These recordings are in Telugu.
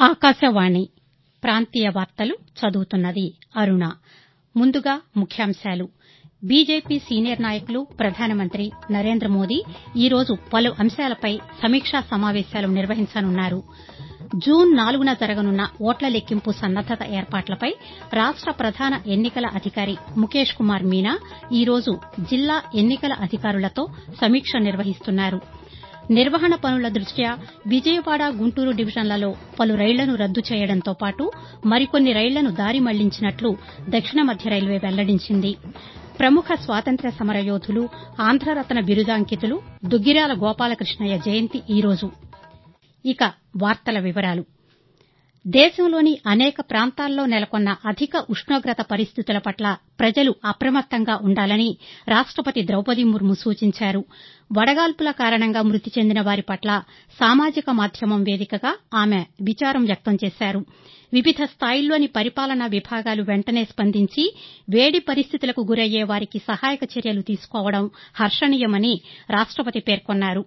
ఆకాశవాణి ప్రాంతీయ వార్తలు చదువుతున్నది అరుణ ముందుగా ముఖ్యాంశాలు బీజేపీ సీనియర్ నాయకులు ప్రధానమంత్రి నరేంద్ర మోదీ ఈ రోజు పలు అంశాలపై సమీక్షా సమావేశాలు నిర్వహించనున్నారు జూన్ నాలుగున జరగనున్న ఓట్ల లెక్కింపు సన్నద్దత ఏర్పాట్లపై రాష్ట ప్రధాన ఎన్నికల అధికారి ముఖేష్ కుమార్ మీనా ఈ రోజు జిల్లా ఎన్నికల అధికారులతో సమీక్ష నిర్వహిస్తున్నారు నిర్వహణ పనుల దృష్ట్యా విజయవాడ గుంటూరు డివిజన్లలో పలు రైళ్లను రద్దు చేయడంతో పాటు మరికొన్ని రైళ్లను దారి మళ్లించినట్లు దక్షిణ మధ్య రైల్వే వెల్లడించింది ప్రముఖ స్వాతంత్ర్య సమరయోధులు ఆంధ్రరత్న బిరుదాంకితులు దుగ్గిరాల గోపాలకృష్ణయ్య జయంతి ఈ రోజు ఇక వార్తల వివరాలు దేశంలోని అనేక ప్రాంతాల్లో నెలకొన్న అధిక ఉష్ణోగ్రత పరిస్థితుల పట్ల ప్రజలు అప్రమత్తంగా ఉండాలని రాష్టపతి ద్రౌపది ముర్ము సూచించారు వడగాల్పుల కారణంగా మృతి చెందిన వారి పట్ల సామాజిక మాధ్యమం వేదికగా ఆమె విచారం వ్యక్తం చేశారు వివిధ స్థాయిల్లోని పరిపాలనా విభాగాలు వెంటనే స్పందించి వేడి పరిస్థితులకు గురయ్యే వారికి సహాయక చర్యలు తీసుకోవడం హర్షణీయమని రాష్టపతి పేర్కొన్నారు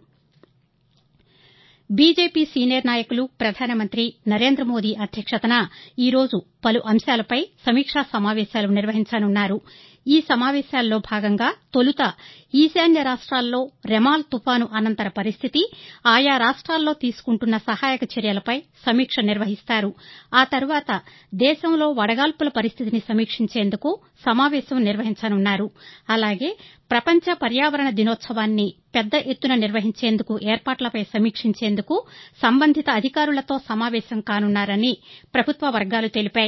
బీజేపీ సీనియర్ నాయకులు ప్రధానమంత్రి నరేంద్ర మోదీ అధ్యక్షతన ఈ రోజు పలు అంశాలపై సమీక్షా సమావేశాలు నిర్వహించనున్నారు ఈ సమావేశాల్లో భాగంగా తొలుత ఈశాన్య రాష్ట్రాల్లో రెమాల్ తుపాను అనంతర పరిస్థితి ఆయా రాష్ట్రాల్లో తీసుకుంటున్న సహాయక చర్యలపై సమీక్ష నిర్వహిస్తారు ఆ తర్వాత దేశంలో వడగాల్పుల పరిస్థితిని సమీక్షించేందుకు సమావేశం నిర్వహించనున్నారు అలాగే ప్రపంచ పర్యావరణ దినోత్సవాన్ని పెద్ద ఎత్తున నిర్వహించేందుకు ఏర్పాట్లపై సమీక్షించేందుకు సంబంధిత అధికారులతో సమావేశం కానున్నారని ప్రభుత్వ వర్గాలు తెలిపాయి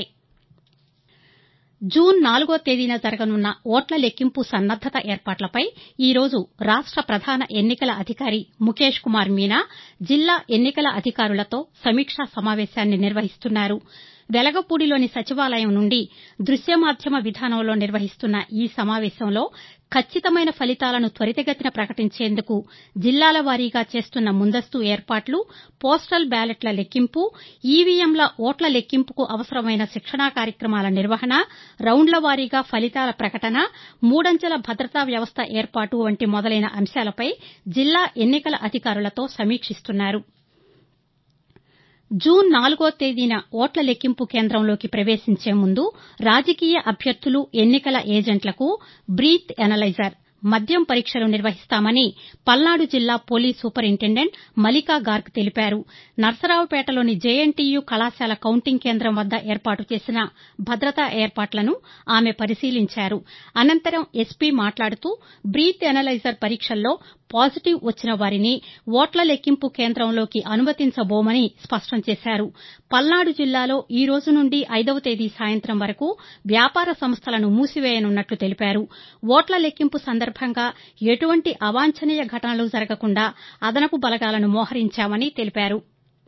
జూన్ నాలుగో తేదీన జరగనున్న ఓట్ల లెక్కింపు సన్నద్దత ఏర్పాట్లపై ఈ రోజు రాష్ట ప్రధాన ఎన్నికల అధికారి ముఖేష్ కుమార్ మీనా జిల్లా ఎన్నికల అధికారులతో సమీక్షా సమావేశాన్ని నిర్వహిస్తున్నారు వెలగపూడిలోని సచివాలయం నుండి దృశ్య మాధ్యమ విధానంలో నిర్వహిస్తున్న ఈ సమావేశంలో ఖచ్చితమైన ఫలితాలను త్వరితగతిన ప్రకటించేందుకు జిల్లాల వారీగా చేస్తున్న ముందస్తు ఏర్పాట్లు పోస్టల్ బ్యాలెట్ల లెక్కింపు ఈవీఎంల ఓట్ల లెక్కింపుకు అవసరమైన శిక్షణా కార్యక్రమాల నిర్వహణ రౌండ్ల వారీగా ఫలితాల ప్రకటన మూడంచెల భద్రతా వ్యవస్థ ఏర్పాటు వంటి మొదలైన అంశాలపై జిల్లా ఎన్నికల అధికారులతో సమీక్షిస్తున్నారు జూన్ నాలుగో తేదీన ఓట్ల లెక్కింపు కేంద్రంలోకి ప్రవేశించే ముందు రాజకీయ అభ్యర్థులు ఎన్నికల ఏజెంట్లకు బ్రీత్ ఎనలైజర్ మద్యం పరీక్షలు నిర్వహిస్తామని పల్నాడు జిల్లా పోలీస్ సూపరింటెండెంట్ మలికా గార్గ్ తెలిపారు నర్సరావుపేటలోని జేఎన్టీయూ కళాశాల కౌంటింగ్ కేంద్రం వద్ద ఏర్పాటు చేసిన భద్రతా ఏర్పాట్లను ఆమె పరిశీలించారు అనంతరం ఎస్పీ మాట్లాడుతూ బ్రీత్ ఎనలైజర్ పరీక్షల్లో పాజిటివ్ వచ్చిన వారిని ఓట్ల లెక్కింపు కేంద్రంలోకి అనుమతించబోమని స్పష్టం చేశారు పల్నాడు జిల్లాలో ఈ రోజు నుండి ఐదవ తేదీ సాయంత్రం వరకు వ్యాపార సంస్థలను మూసివేయనున్నట్లు తెలిపారు ఓట్ల లెక్కింపు సందర్భంగా ఎటువంటి అవాంఛనీయ ఘటనలు జరగకుండా అదనపు బలగాలను మోహరించామని తెలిపారు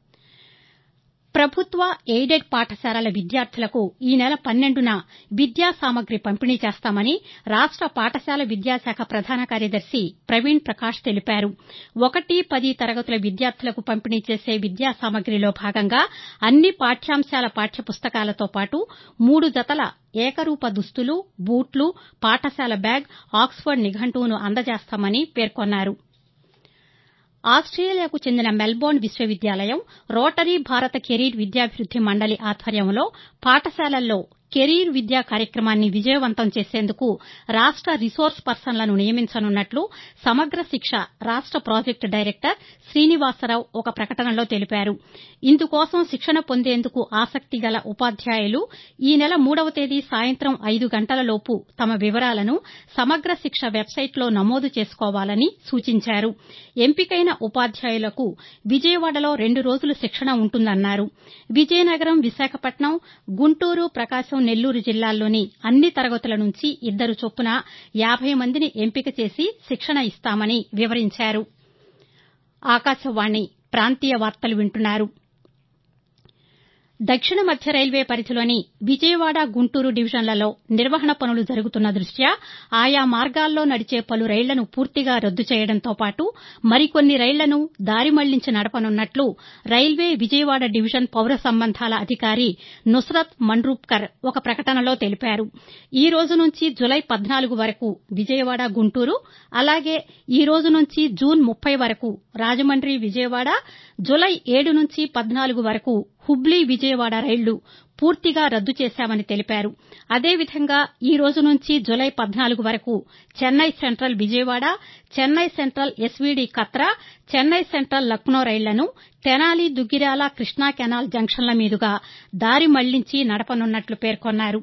ప్రభుత్వ ఎయిడెడ్ పాఠశాలల విద్యార్థులకు ఈ నెల పన్నెండున విద్యా సామగ్రి పంపిణీ చేస్తామని రాష్ట పాఠశాల విద్యాశాఖ ప్రధాన కార్యదర్శి ప్రవీణ్ ప్రకాష్ తెలిపారు ఒకటి పది తరగతుల విద్యార్థులకు పంపిణీ చేసే విద్యా సామగ్రిలో భాగంగా అన్ని పాఠ్యాంశాల పాఠ్యపుస్తకాలతో పాటు మూడు జతల ఏకరూప దుస్తులు బూట్లు పాఠశాల బ్యాగ్ ఆక్స్ఫర్డ్ నిఘంటువును అందజేస్తామని పేర్కొన్నారు ఆస్టేలియాకు చెందిన మెల్బోర్న్ విశ్వవిద్యాలయం రోటరీ భారత కెరీర్ విద్యాభివృద్ది మండలి ఆధ్వర్యంలో పాఠశాలల్లో కెరీర్ విద్యా కార్యక్రమాన్ని విజయవంతం చేసేందుకు రాష్ట రిసోర్స్ పర్సన్లను నియమించనున్నట్లు సమగ్ర శిక్ష రాష్ట ప్రాజెక్టు డైరెక్టర్ శ్రీనివాసరావు ఒక ప్రకటనలో తెలిపారు ఇందుకోసం శిక్షణ పొందేందుకు ఆసక్తి గల ఉపాధ్యాయులు ఈ నెల మూడవ తేదీ సాయంత్రం ఐదు గంటలలోపు తమ వివరాలను సమగ్ర శిక్ష వెబ్సైట్లో నమోదు చేసుకోవాలని సూచించారు ఎంపికైన ఉపాధ్యాయులకు విజయవాడలో రెండు రోజులు శిక్షణ ఉంటుందన్నారు విజయనగరం విశాఖపట్నం గుంటూరు ప్రకాశం నెల్లూరు జిల్లాల్లోని అన్ని తరగతుల నుంచి ఇద్దరు చొప్పున యాబై మందిని ఎంపిక చేసి శిక్షణ ఇస్తామని వివరించారు ఆకాశవాణి ప్రాంతీయ వార్తలు వింటున్నారు దక్షిణ మధ్య రైల్వే పరిధిలోని విజయవాడ గుంటూరు డివిజన్లలో నిర్వహణ పనులు జరుగుతున్న దృష్ట్యా ఆయా మార్గాల్లో నడిచే పలు రైళ్లను పూర్తిగా రద్దు చేయడంతో పాటు మరికొన్ని రైళ్లను దారి మళ్లించి నడపనున్నట్లు రైల్వే విజయవాడ డివిజన్ పౌర సంబంధాల అధికారి నుస్రత్ మన్రూప్కర్ ఒక ప్రకటనలో తెలిపారు ఈ రోజు నుంచి జులై పద్నాలుగు వరకు విజయవాడ గుంటూరు అలాగే ఈ రోజు నుంచి జూన్ ముప్పై వరకు రాజమండ్రి విజయవాడ జులై ఏడు నుంచి పద్నాలుగు వరకు హుబ్లీ విజయవాడ రైళ్లు పూర్తిగా రద్దు చేశామని తెలిపారు అదేవిధంగా ఈ రోజు నుంచి జులై పద్నాలుగు వరకు Chennai central Vijayawada Chennai central SVD Katra Chennai central Lucknow రైళ్లను తెనాలి దుగ్గిరాల కృష్ణా కెనాల్ జంక్షన్ల మీదుగా దారి మళ్లించి నడపనున్నట్లు పేర్కొన్నారు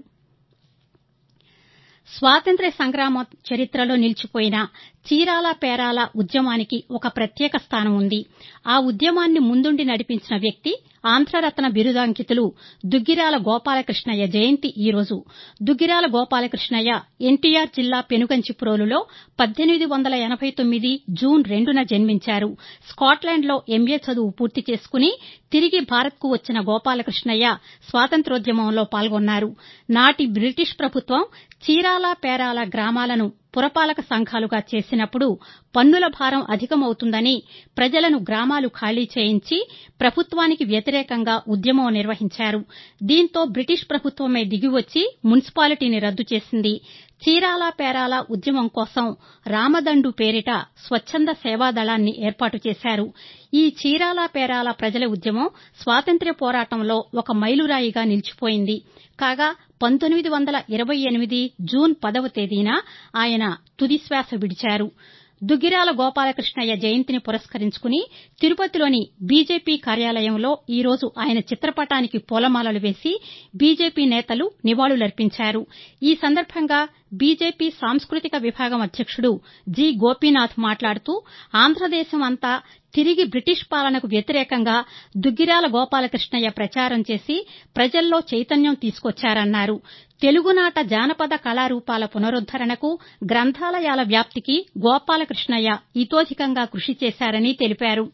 స్వాతంత్ర్య సంగ్రామ చరిత్రలో నిలిచిపోయిన చీరాల పేరాల ఉద్యమానికి ఒక ప్రత్యేక స్థానం ఉంది ఆ ఉద్యమాన్ని ముందుండి నడిపించిన వ్యక్తి ఆంధ్రరత్న బిరుదాంకితులు దుగ్గిరాల గోపాలకృష్ణయ్య జయంతి ఈ రోజు దుగ్గిరాల గోపాలకృష్ణయ్య ఎన్టీఆర్ జిల్లా పెనుగంచిప్రోలులో పద్దెనిమిది వందల ఎనబై తొమ్మిది జూన్ రెండున జన్మించారు స్కాట్లాండ్లో ఎంఏ చదువు పూర్తి చేసుకుని తిరిగి భారత్కు వచ్చిన గోపాలకృష్ణయ్య స్వాతంత్ర్యోద్యమంలో పాల్గొన్నారు నాటి బ్రిటిష్ ప్రభుత్వం చీరాల పేరాల గ్రామాలను పురపాలక సంఘాలుగా చేసినప్పుడు పన్నుల భారం అధికమవుతుందని ప్రజలను గ్రామాలు ఖాళీ చేయించి ప్రభుత్వానికి వ్యతిరేకంగా ఉద్యమం నిర్వహించారు దీంతో బ్రిటిష్ ప్రభుత్వమే దిగివచ్చి మున్సిపాలిటీని రద్దు చేసింది చీరాల పేరాల ఉద్యమం కోసం రామదండు పేరిట స్వచ్ఛంద సేవాదళాన్ని ఏర్పాటు చేశారు ఈ చీరాల పేరాల ప్రజల ఉద్యమం స్వాతంత్ర్య పోరాటంలో ఒక మైలురాయిగా నిలిచిపోయింది కాగా పంతొమ్మిది వందల ఇరవై ఎనిమిది జూన్ పదవ తేదీన ఆయన తుదిశ్వాస విడిచారు దుగ్గిరాల గోపాలకృష్ణయ్య జయంతిని పురస్కరించుకుని తిరుపతిలోని బీజేపీ కార్యాలయంలో ఈ రోజు ఆయన చిత్రపటానికి పూలమాలలు వేసి బీజేపీ నేతలు నివాళులర్పించారు ఈ సందర్భంగా బీజేపీ సాంస్కృతిక విభాగం అధ్యక్షుడు జి గోపీనాథ్ మాట్లాడుతూ ఆంధ్రదేశం అంతా తిరిగి బ్రిటిష్ పాలనకు వ్యతిరేకంగా దుగ్గిరాల గోపాలకృష్ణయ్య ప్రచారం చేసి ప్రజల్లో చైతన్యం తీసుకొచ్చారన్నారు తెలుగునాట జానపద కళారూపాల పునరుద్దరణకు గ్రంథాలయాల వ్యాప్తికి గోపాలకృష్ణయ్య ఇతోధికంగా కృషి చేశారని తెలిపారు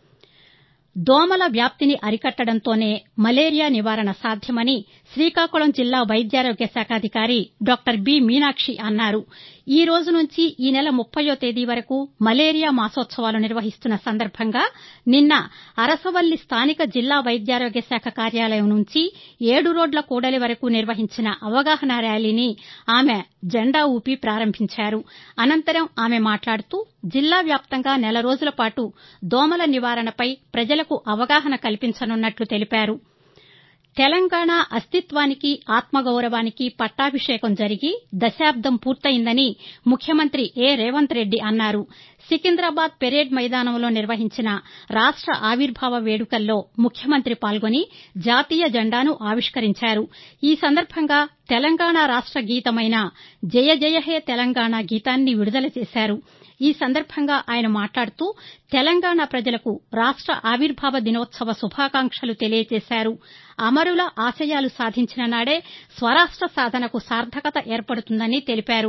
దోమల వ్యాప్తిని అరికట్టడంతోనే మలేరియా నివారణ సాధ్యమని శ్రీకాకుళం జిల్లా వైద్యారోగ్య శాఖాధికారి డాక్టర్ బి మీనాక్షి అన్నారు ఈ రోజు నుంచి ఈ నెల ముప్పయో తేదీ వరకు మలేరియా మాసోత్సవాలు నిర్వహిస్తున్న సందర్భంగా నిన్న అరసవల్లి స్థానిక జిల్లా వైద్యారోగ్య శాఖ కార్యాలయం నుంచి ఏడు రోడ్ల కూడలి వరకు నిర్వహించిన అవగాహన ర్యాలీని ఆమె జెండా ఊపి ప్రారంభించారు అనంతరం ఆమె మాట్లాడుతూ జిల్లా వ్యాప్తంగా నెల రోజుల పాటు దోమల నివారణపై ప్రజలకు అవగాహన కల్పించనున్నట్లు తెలిపారు తెలంగాణ అస్తిత్వానికి ఆత్మగౌరవానికి పట్టాభిషేకం జరిగి దశాబ్దం పూర్తయిందని ముఖ్యమంత్రి ఏ రేవంత్ రెడ్డి అన్నారు సికింద్రాబాద్ పెరేడ్ మైదానంలో నిర్వహించిన రాష్ట ఆవిర్భావ వేడుకల్లో ముఖ్యమంత్రి పాల్గొని జాతీయ జెండాను ఆవిష్కరించారు ఈ సందర్భంగా తెలంగాణ రాష్ట గీతమైన జయ జయ హే తెలంగాణ గీతాన్ని విడుదల చేశారు ఈ సందర్భంగా ఆయన మాట్లాడుతూ తెలంగాణ ప్రజలకు రాష్ట ఆవిర్భావ దినోత్సవ శుభాకాంక్షలు తెలియజేశారు అమరుల ఆశయాలు సాధించిన నాడే స్వరాష్ట సాధనకు సార్థకత ఏర్పడుతుందని తెలిపారు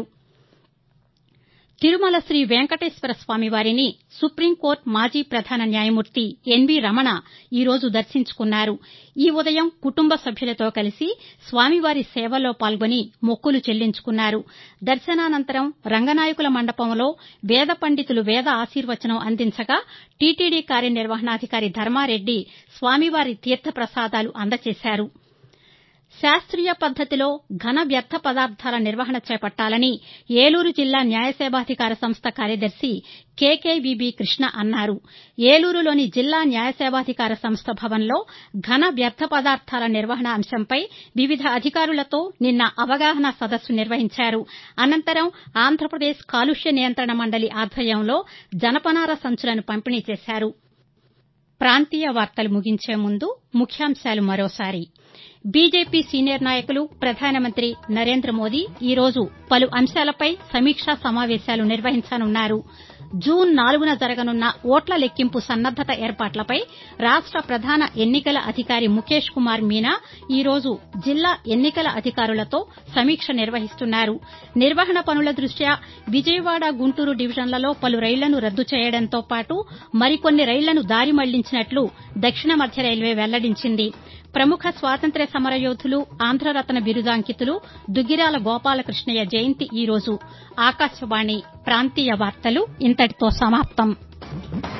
తిరుమల శ్రీ వెంకటేశ్వర స్వామి వారిని సుప్రీంకోర్టు మాజీ ప్రధాన న్యాయమూర్తి ఎన్వీ రమణ ఈ రోజు దర్శించుకున్నారు ఈ ఉదయం కుటుంబ సభ్యులతో కలిసి స్వామివారి సేవలో పాల్గొని మొక్కులు చెల్లించుకున్నారు దర్శనానంతరం రంగనాయకుల మండపంలో వేద పండితులు వేద ఆశీర్వచనం అందించగా టీటీడీ కార్యనిర్వహణాధికారి ధర్మారెడ్డి స్వామివారి తీర్థప్రసాదాలు అందజేశారు శాస్త్రీయ పద్దతిలో ఘన వ్యర్థ పదార్థాల నిర్వహణ చేపట్టాలని ఏలూరు జిల్లా న్యాయసేవాధికార సంస్థ కార్యదర్శి కేకేవీబీ కృష్ణ అన్నారు ఏలూరులోని జిల్లా న్యాయసేవాధికార సంస్థ భవన్లో ఘన వ్యర్థ పదార్థాల నిర్వహణ అంశంపై వివిధ అధికారులతో నిన్న అవగాహన సదస్సు నిర్వహించారు అనంతరం ఆంధ్రప్రదేశ్ కాలుష్య నియంత్రణ మండలి ఆధ్వర్యంలో జనపనార సంచులను పంపిణీ చేశారు ప్రాంతీయ వార్తలు ముగించే ముందు ముఖ్యాంశాలు మరోసారి బీజేపీ సీనియర్ నాయకులు ప్రధానమంత్రి నరేంద్ర మోదీ ఈ రోజు పలు అంశాలపై సమీక్షా సమావేశాలు నిర్వహించనున్నారు జూన్ నాలుగున జరగనున్న ఓట్ల లెక్కింపు సన్నద్దత ఏర్పాట్లపై రాష్ట ప్రధాన ఎన్నికల అధికారి ముఖేష్ కుమార్ మీనా ఈ రోజు జిల్లా ఎన్నికల అధికారులతో సమీక్ష నిర్వహిస్తున్నారు నిర్వహణ పనుల దృష్ట్యా విజయవాడ గుంటూరు డివిజన్లలో పలు రైళ్లను రద్దు చేయడంతో పాటు మరికొన్ని రైళ్లను దారి మళ్లించినట్లు దక్షిణ మధ్య రైల్వే వెల్లడించింది ప్రముఖ స్వాతంత్ర్య సమరయోధులు ఆంధ్రరత్న బిరుదాంకితులు దుగ్గిరాల గోపాలకృష్ణయ్య జయంతి ఈ రోజు ఆకాశవాణి ప్రాంతీయ వార్తలు ఇంతటితో సమాప్తం